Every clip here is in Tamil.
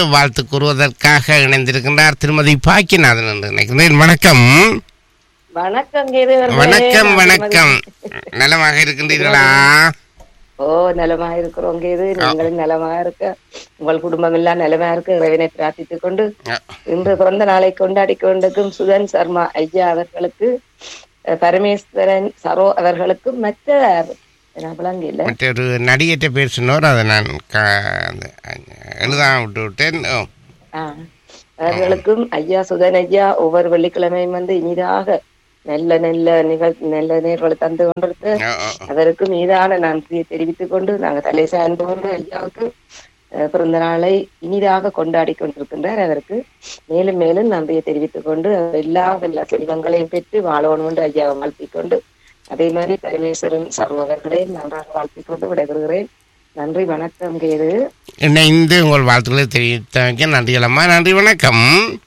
வாழ்த்து கூறுவதற்காக இணைந்திருக்கின்றார் திருமதி பாக்கியநாதன் என்று நினைக்கிறேன் வணக்கம் வணக்கம் கேதுவர்களே. வணக்கம் நான் வணக்கம் திருமதி- நலமாக இருக்கின்றீர்களா ஓ நலமா இருக்கிறோம் கேது நீங்களும் நலமா இருக்க உங்கள் குடும்பம் எல்லாம் நலமா இருக்க இறைவனை பிரார்த்தித்துக் கொண்டு இன்று பிறந்த நாளை கொண்டாடி கொண்டிருக்கும் சுதன் சர்மா ஐயா அவர்களுக்கு அஹ், பரமேஸ்வரன் சரோ அவர்களுக்கும் மற்ற நான் விளங்க இல்ல மற்றொரு நடிகர்கிட்ட பேர் சொன்னவர் அதை நான் க- அந்த, எழுதாம விட்டு விட்டேன் ஓ, ஆ. அவர்களுக்கும் ஐயா சுதன் ஐயா ஒவ்வொரு வெள்ளிக்கிழமையும் வந்து இனிதாக நல்ல நல்ல நிகழ் நல்ல நேர்களை தந்து கொண்டிருக்கு ஓ, ஓ, அதற்கு மீதான நன்றியை தெரிவித்துக் கொண்டு நாங்கள் தலை சார்ந்து கொண்டு ஐயாவுக்கு அஹ், பிறந்த நாளை இனிதாக கொண்டாடி கொண்டிருக்கின்றார் அதற்கு மேலும் மேலும் நன்றியை தெரிவித்துக் கொண்டு அவர் எல்லா எல்லா செல்வங்களையும் பெற்று வாழணும் என்று ஐயாவை வாழ்த்திக் கொண்டு அதே மாதிரி பரமேஸ்வரன் சர்வகர்களையும் நன்றாக வாழ்த்திக் கொண்டு விடைபெறுகிறேன் நன்றி வணக்கம் கேது இணைந்து உங்கள் வாழ்த்துக்களை தெரிவித்தமைக்க நன்றிகளம்மா நன்றி வணக்கம்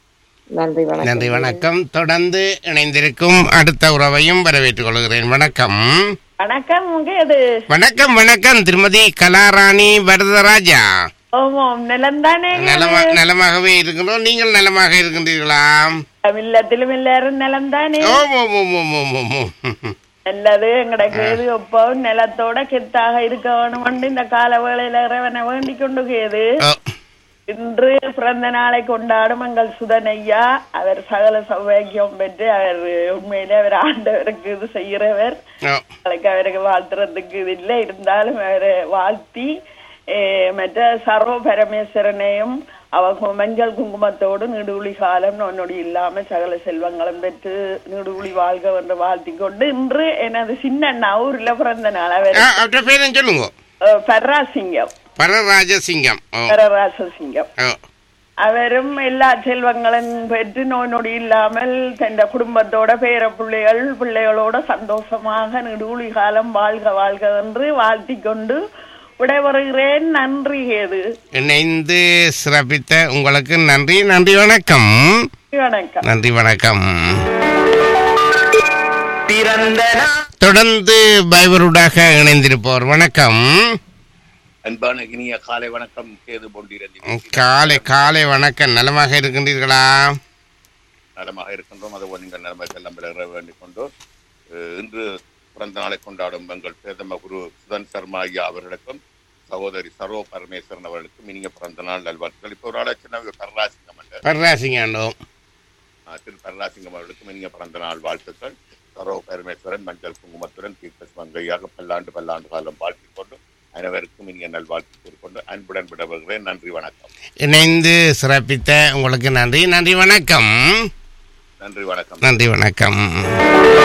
நன்றி வணக்கம் நன்றி வணக்கம் தொடர்ந்து இணைந்திருக்கும் அடுத்த உறவையும் வரவேற்றுக் கொள்கிறேன் வணக்கம் வணக்கம் கேது வணக்கம் வணக்கம் திருமதி கலாராணி வரதராஜா ஓமோம் நிலம்தானே நலமா நலமாகவே இருக்கின்றோம் நீங்கள் நலமாக இருக்கின்றீர்களா இல்லத்திலும் எல்லாரும் நிலம்தானே ஓம் ஓம் ஓம் ஓம் ஓம் ஓம் ஓம். நல்லது எங்கட கேது எப்பவும் நிலத்தோட கெத்தாக இருக்க வேணும்னு இந்த கால வேளையில இறைவனை வேண்டிக் கொண்டு கேது ஓ, இன்று பிறந்த நாளை கொண்டாடும் எங்கள் சுதன் ஐயா அவர் சகல சௌபாகியம் பெற்று அவர் உண்மையிலே அவர் ஆண்டவருக்கு இது செய்கிறவர் ஓ. நாளைக்கு அவருக்கு வாழ்த்துறதுக்கு இது இல்லை இருந்தாலும் அவரை வாழ்த்தி eh, மற்ற சர்வ பரமேஸ்வரனையும் அவங்க மஞ்சள் குங்குமத்தோடு நெடுவுளி காலம் நொன்னொடி இல்லாம சகல செல்வங்களும் பெற்று நெடுவுளி வாழ்க என்று வாழ்த்தி கொண்டு இன்று எனது சின்ன ஊர்ல பிறந்த நாள் அவர் ஆ, அவற்றை பேரும் சொல்லுங்க அஹ், பர்ராசிங்கம் பரராஜசிங்கம் ஓ பரராசசிங்கம் ஓ அவரும் எல்லா செல்வங்களும் பெற்று நோய் நொடி இல்லாமல் தன் குடும்பத்தோட பேர பிள்ளைகள் பிள்ளைகளோட சந்தோஷமாக நெடுவுளி காலம் வாழ்க வாழ்க என்று வாழ்த்தி கொண்டு விடைபெறுகிறேன் நன்றி கேது இணைந்து சிறப்பித்த உங்களுக்கு நன்றி நன்றி வணக்கம் வணக்கம் நன்றி வணக்கம் தொடர்ந்து பைபருடாக இணைந்திருப்பவர் வணக்கம் அன்பான இனிய காலை வணக்கம் கேது பொண்டிரஞ்சி காலை காலை வணக்கம் நலமாக இருக்கின்றீர்களா நலமாக இருக்கின்றோம் அதுபோல் நீங்கள் நலமாக எல்லாம் பெற வேண்டிக் கொண்டு அஹ், இன்று பிறந்த நாளை கொண்டாடும் எங்கள் பிரதம குரு சுதன் சர்மா ஐயா அவர்களுக்கும் சகோதரி சர்வ பரமேஸ்வரன் அவர்களுக்கும் இனிய பிறந்த நாள் நல்வாழ்த்துக்கள் இப்போ ஒரு ஆலோசனை கருணாசிங்கம் என்ற பர்ராசிங்காண்டோ அஹ், திரு கருணாசிங்கம் அவர்களுக்கும் இனிய பிறந்த நாள் வாழ்த்துக்கள் சர்வ பரமேஸ்வரன் மஞ்சள் குங்குமத்துடன் தீர்க்க மங்கையாக பல்லாண்டு பல்லாண்டு காலம் வாழ்த்திக் கொண்டு அனைவருக்கும் இனிய நல்வாழ்த்து கூறிக்கொண்டு அன்புடன் விடவர்களேன் நன்றி வணக்கம் இணைந்து சிறப்பித்த உங்களுக்கு நன்றி நன்றி வணக்கம் நன்றி வணக்கம் நன்றி வணக்கம்